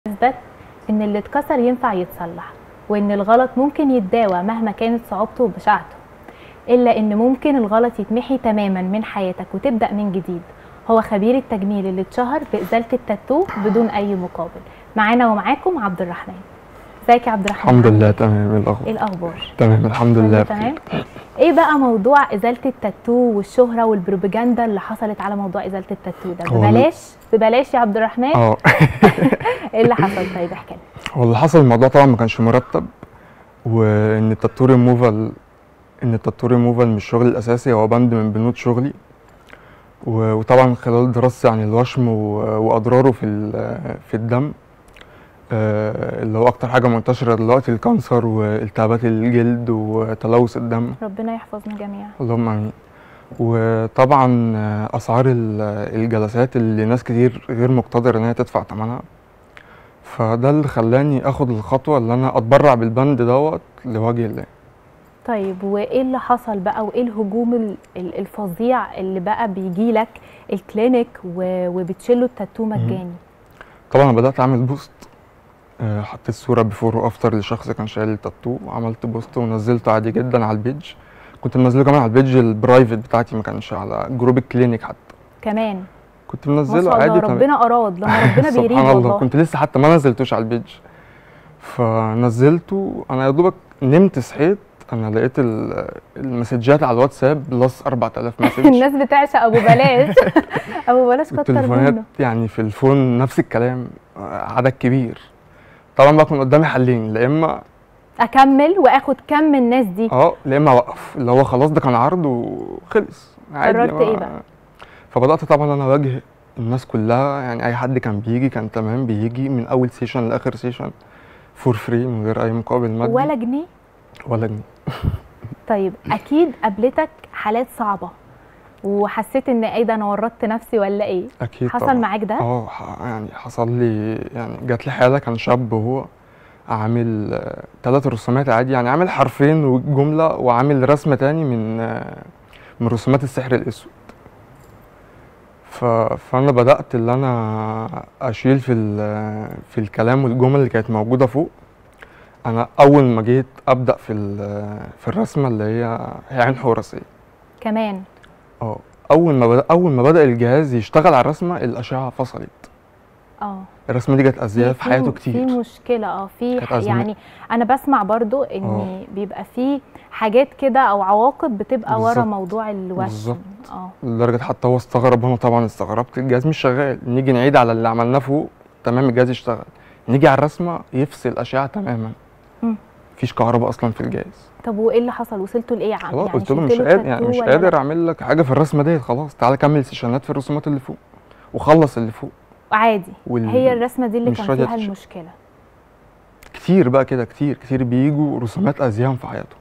اثبت ان اللي اتكسر ينفع يتصلح وان الغلط ممكن يتداوى مهما كانت صعوبته وبشاعته الا ان ممكن الغلط يتمحي تماما من حياتك وتبدا من جديد هو خبير التجميل اللي اتشهر بازاله التاتو بدون اي مقابل معانا ومعاكم عبد الرحمن ازيك يا عبد الرحمن الحمد عامل لله إيه؟ تمام ايه الاخبار ايه الاخبار تمام الحمد كله لله تمام بخير ايه بقى موضوع ازاله التاتو والشهره والبروباجندا اللي حصلت على موضوع ازاله التاتو ده هو ببلاش ببلاش يا عبد الرحمن اه ايه اللي حصل طيب احكي لنا هو اللي حصل الموضوع طبعا ما كانش مرتب وان التاتو ريموفال ان التاتو ريموفال مش شغلي الاساسي هو بند من بنود شغلي و- وطبعا خلال دراستي عن الوشم و- واضراره في ال- في الدم آه، اللي هو اكتر حاجه منتشره دلوقتي الكانسر والتهابات الجلد وتلوث الدم ربنا يحفظنا جميعا اللهم امين وطبعا آه، اسعار ال- الجلسات اللي ناس كتير غير مقتدره ان هي تدفع ثمنها فده اللي خلاني اخد الخطوه اللي انا اتبرع بالبند دوت لوجه الله طيب وايه اللي حصل بقى وايه الهجوم ال- ال- الفظيع اللي بقى بيجي لك الكلينيك و- وبتشيله التاتو مجاني طبعا انا بدات اعمل بوست آه، حطيت صوره بيفور وافتر لشخص كان شايل التاتو وعملت بوست ونزلته عادي جدا على البيج كنت منزله كمان على البيج البرايفت بتاعتي ما كانش على جروب الكلينيك حتى كمان كنت ما منزله شاء الله عادي تمام. ربنا اراد لما ربنا بيريد سبحان الله والله كنت لسه حتى ما نزلتوش على البيج فنزلته انا يا دوبك نمت صحيت انا لقيت ال- المسجات على الواتساب بلس 4000 مسج الناس بتعشق ابو بلاش ابو بلاش كتر والتليفونات منه يعني في الفون نفس الكلام آه، عدد كبير طبعا بقى كان قدامي حلين لا اما اكمل واخد كم من الناس دي اه لا اما اوقف اللي هو خلاص ده كان عرض وخلص عادي قررت ما- إيه بقى؟ فبدات طبعا انا اواجه الناس كلها يعني اي حد كان بيجي كان تمام بيجي من اول سيشن لاخر سيشن فور فري من غير اي مقابل مادي ولا جنيه ولا جنيه طيب اكيد قابلتك حالات صعبه وحسيت ان ايه ده انا ورطت نفسي ولا ايه اكيد حصل طبعا. معاك ده اه ح- يعني حصل لي يعني جات لي حاله كان شاب وهو عامل ثلاث رسومات عادي يعني عامل حرفين وجمله وعامل رسمه تاني من آه، من رسومات السحر الاسود ف... فانا بدات اللي انا اشيل في ال... في الكلام والجمل اللي كانت موجوده فوق انا اول ما جيت ابدا في ال... في الرسمه اللي هي هي عين حورسيه كمان اه اول ما بدا اول ما بدا الجهاز يشتغل على الرسمه الاشعه فصلت اه الرسمه دي جت اذيه في حياته في كتير مشكله اه في كانت ح- أزمة. يعني انا بسمع برضو ان آه. بيبقى في حاجات كده او عواقب بتبقى ورا بالظبط. موضوع الوشم بالظبط. اه لدرجه حتى هو استغرب وانا طبعا استغربت الجهاز مش شغال نيجي نعيد على اللي عملناه فوق تمام الجهاز يشتغل نيجي على الرسمه يفصل اشعه تماما مم. مفيش كهرباء اصلا في الجهاز طب وايه اللي حصل وصلتوا لايه عم خلاص قلت له شلت مش قادر التاتو يعني مش ولا قادر لأ؟ اعمل لك حاجه في الرسمه ديت خلاص تعالى كمل سيشنات في الرسومات اللي فوق وخلص اللي فوق عادي وال... هي الرسمه دي اللي مش كان راضية فيها تتشال. المشكله كتير بقى كده كتير كتير بيجوا رسومات ازيان في حياتهم